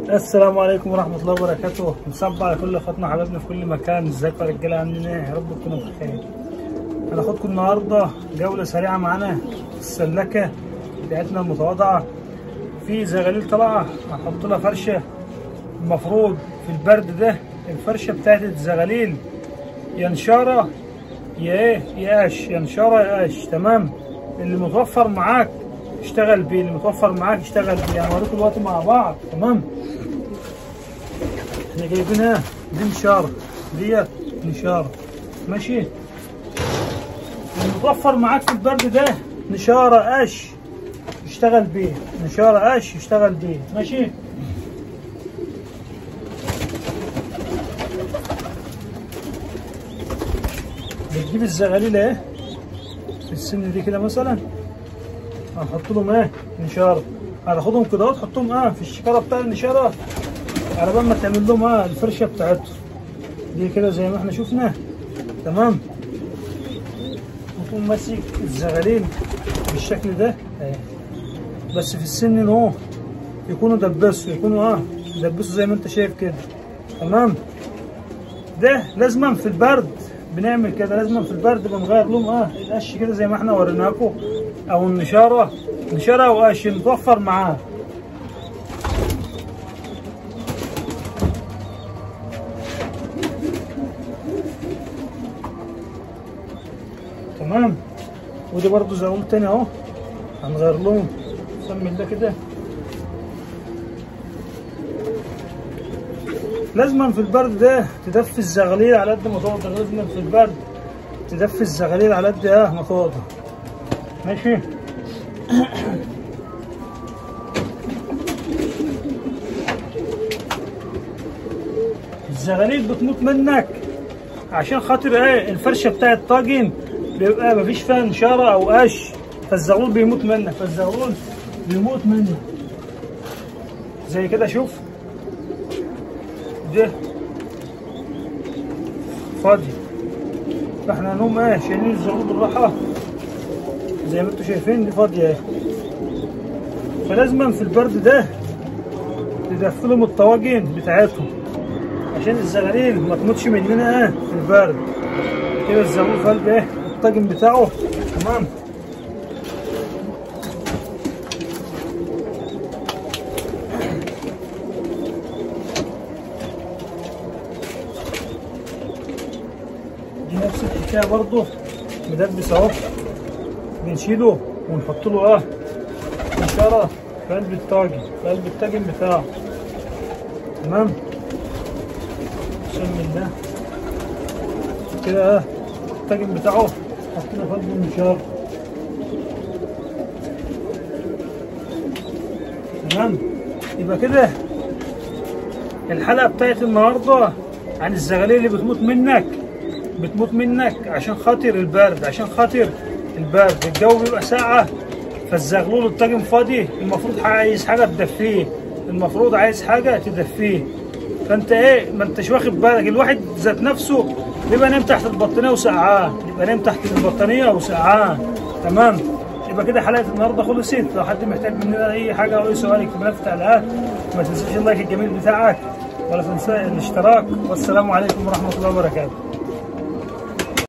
السلام عليكم ورحمة الله وبركاته نصب على كل اخواتنا وحبايبنا في كل مكان ازيكم يا رجالة عاملين ايه يا رب تكونوا بخير هناخدكم النهاردة جولة سريعة معانا في السلكة بتاعتنا المتواضعة في زغاليل طالعة هنحط لها فرشة المفروض في البرد ده الفرشة بتاعت الزغاليل يا نشارة يا ايه يا قش يا نشارة يا قش تمام اللي متوفر معاك اشتغل بيه اللي متوفر معاك اشتغل بيه هنوريكم دلوقتي مع بعض تمام احنا جايبينها دي نشارة ديت نشارة ماشي المتوفر معاك في البرد ده نشارة قش اشتغل بيه نشارة قش اشتغل بيه ماشي بتجيب الزغاليل ايه في السن دي كده مثلا هنحط لهم ايه نشارة هناخدهم كده اهو تحطهم اه في الشكارة بتاع النشارة على بال ما تعمل لهم اه الفرشة بتاعتهم دي كده زي ما احنا شفنا تمام وتقوم ماسك الزغاليل بالشكل ده اهي بس في السن ان هو يكونوا دبسوا يكونوا اه دبسوا زي ما انت شايف كده تمام ده لازما في البرد بنعمل كده لازما في البرد بنغير لهم اه القش كده زي ما احنا وريناكم او النشاره نشاره وقش متوفر معاه تمام ودي برضو زي ما قلت تاني اهو هنغير لهم سمي ده كده لازما في البرد ده تدفي الزغاليل على قد ما تقدر لازما في البرد تدفي الزغاليل على قد اه ما تقدر ماشي الزغاليل بتموت منك عشان خاطر ايه الفرشه بتاع الطاجن بيبقى مفيش فيها نشاره او قش فالزغلول بيموت منك فالزغلول بيموت منك زي كده شوف ده فاضي فاحنا هنقوم ايه شايلين الزغلول بالراحه زي ما انتم شايفين دي فاضيه اهي فلازما في البرد ده تدفلهم الطواجن بتاعتهم عشان الزغاليل ما تموتش مننا ايه في البرد كده الزغلول في قلب ايه الطاجن بتاعه تمام دي نفس الحكايه برضه مدبس اهو بنشيله ونحط له اه نشاره في قلب الطاجن في قلب الطاجن بتاعه تمام بسم الله كده اه الطاجن بتاعه حطينا في قلب النشار تمام يبقى كده الحلقه بتاعت النهارده عن الزغاليل اللي بتموت منك بتموت منك عشان خاطر البرد عشان خاطر البرد الجو بيبقى ساقعة فالزغلول الطاجن فاضي المفروض عايز حاجة تدفيه المفروض عايز حاجة تدفيه فانت ايه ما انتش واخد بالك الواحد ذات نفسه بيبقى نايم تحت البطانية وسقعان يبقى نايم تحت البطانية وسقعان تمام يبقى كده حلقة النهاردة خلصت لو حد محتاج مننا أي حاجة أو أي سؤال اكتب لنا في التعليقات ما تنساش اللايك الجميل بتاعك ولا تنسى الاشتراك والسلام عليكم ورحمة الله وبركاته